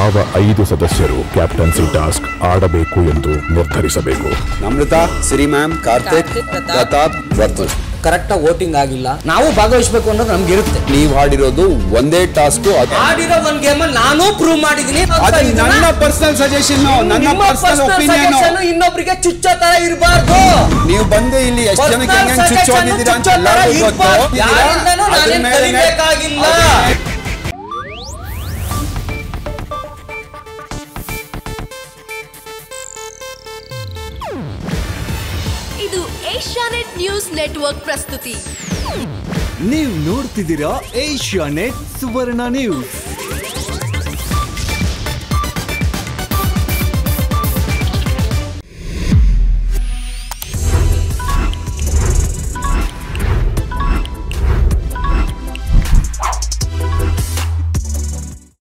ಯಾವ ಐದು ಸದಸ್ಯರು ಕ್ಯಾಪ್ಟನ್ಸಿ ಟಾಸ್ಕ್ ಆಡಬೇಕು ಎಂದು ನಿರ್ಧರಿಸಬೇಕು ನಮ್ರತ ಸಿರಿ ಮ್ಯಾಮ್ ಕಾರ್ತಿಕ್ ಕಾರ್ತಿಕ್, ಪ್ರತಾಪ್. ಪ್ರತಾಪ್ ವರ್ತು ಕರೆಕ್ಟಾಗಿ ವೋಟಿಂಗ್ ಆಗಿಲ್ಲ ನಾವು ಭಾಗವಹಿಸಬೇಕು ಅನ್ನೋದು ನಮ್ಗೆ ಇರುತ್ತೆ ನೀವ್ ಆಡಿರೋದು ಒಂದೇ ಟಾಸ್ಕ್ ಆಡಿರೋ ಒಂದ್ ಗೇಮ್ ನಾನು ಪ್ರೂವ್ ಮಾಡಿದೀನಿ ಅದು ನನ್ನ ಪರ್ಸನಲ್ ಸಜೆಷನ್ ನನ್ನ ಪರ್ಸನಲ್ ಒಪಿನಿಯನ್ ಇನ್ನೊಬ್ರಿಗೆ ಚುಚ್ಚೋ ತರ ಇರಬಾರ್ದು ನೀವು ಬಂದು ಇಲ್ಲಿ ಎಷ್ಟು ಜನಕ್ಕೆ ಹೆಂಗ್ ಚುಚ್ಚೋದಿದ್ದೀರಾ ಅಂತ ಎಲ್ಲರಿಗೂ ಗೊತ್ತು ಯಾರಿಂದನೂ ಅದ್ರ ನಾನೇನ್ ಮೇಲೆ ಕಲಿಬೇಕಾಗಿಲ್ಲ ಇದು ಏಷ್ಯಾನೆಟ್ ನ್ಯೂಸ್ ನೆಟ್ವರ್ಕ್ ಪ್ರಸ್ತುತಿ ನೀವು ನೋಡ್ತಿದ್ದೀರಾ ಏಷ್ಯಾ ನೆಟ್ ಸುವರ್ಣ ನ್ಯೂಸ್